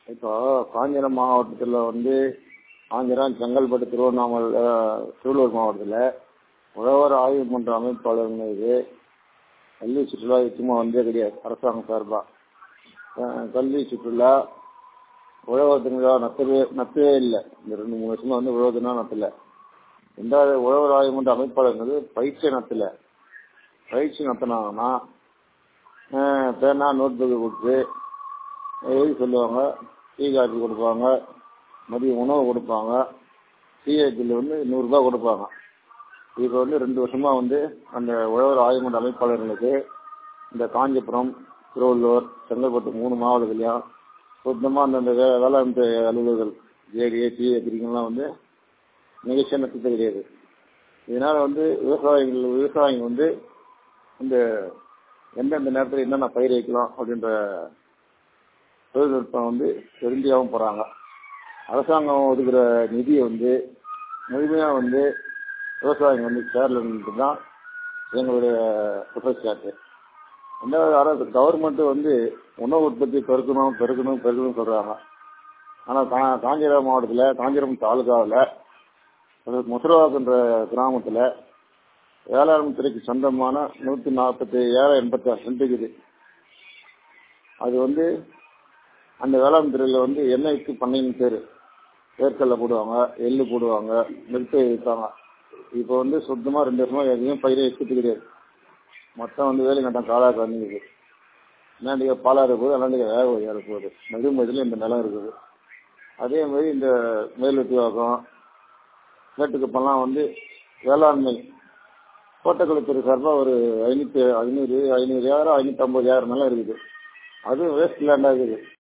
இப்போ காஞ்சிபுரம் மாவட்டத்தில் வந்து காஞ்சிபுரம் செங்கல்பட்டு திருவண்ணாமலை சூலூர் மாவட்டத்தில் உழவர் ஆய்வு மன்ற அமைப்பாளர் மீது கல்வி சுற்றுலா சும்மா வந்தே கிடையாது அரசாங்கம் சார்பாக கல்வி சுற்றுலா உழவர் திருவிழா நடத்தவே நடத்தவே இல்லை இந்த ரெண்டு மூணு வருஷமா வந்து உழவர் தினம் நடத்தல ரெண்டாவது உழவர் ஆய்வு மன்ற அமைப்பாளர் பயிற்சி நடத்தல பயிற்சி நடத்தினாங்கன்னா பேனா நோட் புக்கு கொடுத்து எழுதி சொல்லுவாங்க டீ காஃபி கொடுப்பாங்க மதிய உணவு கொடுப்பாங்க டிஏ பில் வந்து நூறுரூபா கொடுப்பாங்க இப்போ வந்து ரெண்டு வருஷமா வந்து அந்த உழவர் ஆய்வுமன்ற அமைப்பாளர்களுக்கு இந்த காஞ்சிபுரம் திருவள்ளூர் செங்கல்பட்டு மூணு மாவட்டத்துலையும் சுத்தமாக அந்தந்த வே வேளாண் அலுவலர்கள் ஜேடிஏ டிஏ பிரிங்கெல்லாம் வந்து நிகழ்ச்சியாக நடத்த கிடையாது இதனால வந்து விவசாயிகள் விவசாயிங்க வந்து இந்த எந்தெந்த நேரத்தில் என்னென்ன பயிர் வைக்கலாம் அப்படின்ற தொழில்நுட்பம் வந்து தெரிஞ்சாகவும் போகிறாங்க அரசாங்கம் ஒதுக்குற நிதியை வந்து முழுமையாக வந்து விவசாயிங்க வந்து சேரலன்ட்டு தான் எங்களுடைய குற்றச்சாட்டு ரெண்டாவது அரசு கவர்மெண்ட் வந்து உணவு உற்பத்தி பெருக்கணும் பெருக்கணும் பெருக்கணும் சொல்கிறாங்க ஆனால் கா காஞ்சிபுரம் மாவட்டத்தில் காஞ்சிபுரம் தாலுகாவில் முசரவாக்குன்ற கிராமத்தில் வேளாண் துறைக்கு சொந்தமான நூற்றி நாற்பத்தி ஏழு எண்பத்தாறு சென்ட் இருக்குது அது வந்து அந்த வேளாண் துறையில் வந்து எண்ணெய்க்கு பண்ணைன்னு பேர் வேர்க்கடலை போடுவாங்க எள்ளு போடுவாங்க நெல்பை வைப்பாங்க இப்போ வந்து சுத்தமாக ரெண்டு வருஷமா எதையும் பயிரை வைக்கிறது கிடையாது மொத்தம் வந்து வேலைங்கட்டம் காலா கறந்துக்குது என்னாண்டிக பாலாறு போகுது அண்ணாண்டிக வேக ஏற போகுது நடுமதியில் இந்த நிலம் இருக்குது அதே மாதிரி இந்த மேல்வெட்டிவாக்கம் மேட்டுக்குப்பெல்லாம் வந்து வேளாண்மை தோட்டக்கலைத்துறை சார்பாக ஒரு ஐநூற்றி ஐநூறு ஐநூறு ஏக்கரம் ஐநூற்றம்பது ஏக்கரம் நிலம் இருக்குது அதுவும் வேஸ்ட் லேண்டாக இருக்குது